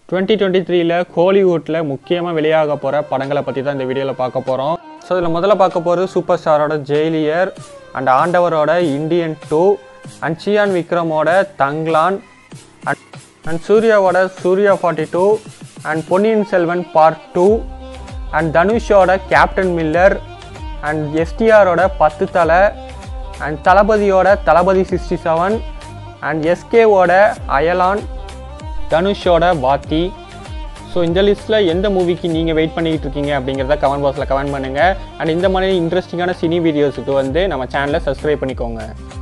twenty twenty த்ரீல ஹாலிவுட்டில் முக்கியமாக வெளியாக போகிற படங்களை பற்றி தான் இந்த வீடியோவில் பார்க்க போகிறோம் ஸோ இதில் முதல்ல பார்க்க போகிறது சூப்பர் ஸ்டாரோட ஜெயிலியர் அண்ட் ஆண்டவரோட இந்தியன் டூ அண்ட் சியான் விக்ரமோட தங்லான் அண்ட் அண்ட் சூர்யாவோட Suriya forty two and Ponniyin Selvan part two and தனுஷோட கேப்டன் மில்லர் அண்ட் எஸ்டிஆரோட பத்து தலை அண்ட் தளபதியோட தளபதி சிக்ஸ்டி செவன் அண்ட் எஸ்கேவோட அயலான் தனுஷோட வாத்தி ஸோ இந்த லிஸ்ட்டில் எந்த மூவிக்கு நீங்கள் வெயிட் பண்ணிக்கிட்டு இருக்கீங்க அப்படிங்கிறத கமெண்ட் பாக்ஸில் கமெண்ட் பண்ணுங்கள் அண்ட் இந்த மாதிரி இன்ட்ரெஸ்டிங்கான சினி வீடியோஸுக்கு வந்து நம்ம சேனலை சப்ஸ்கிரைப் பண்ணிக்கோங்க